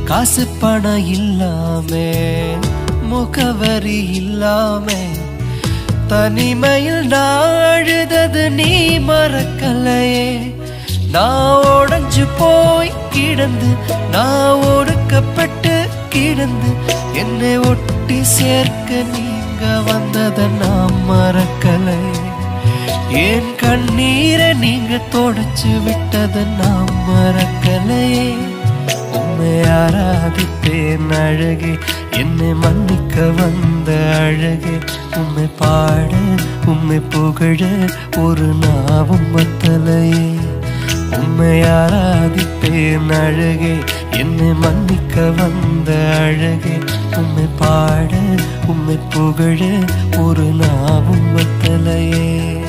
காசு பணம் இல்லாம முகவரி இல்லாம தனிமையில் நான் அழுதது நீ மறக்கலையே நான் உடைஞ்சு போய் கிடந்து நான் ஒடுக்கப்பட்டு கிடந்து என்னை ஒட்டி சேர்க்க நீங்க வந்ததை நான் மறக்கலையே என் கண்ணீரை நீங்க தொடச்சு விட்டதை நான் மறக்கலையே உண்மை ஆராதிப்பேன் அழகே என்னை மன்னிக்க வந்த அழகே உண்மை பாட உண்மை புகழ ஒரு நாவும் வத்தலையே உண்மை ஆராதிப்பேன் அழகே என்னை மன்னிக்க வந்த அழகே உண்மை பாட உண்மை புகழ ஒரு நாவும் வத்தலையே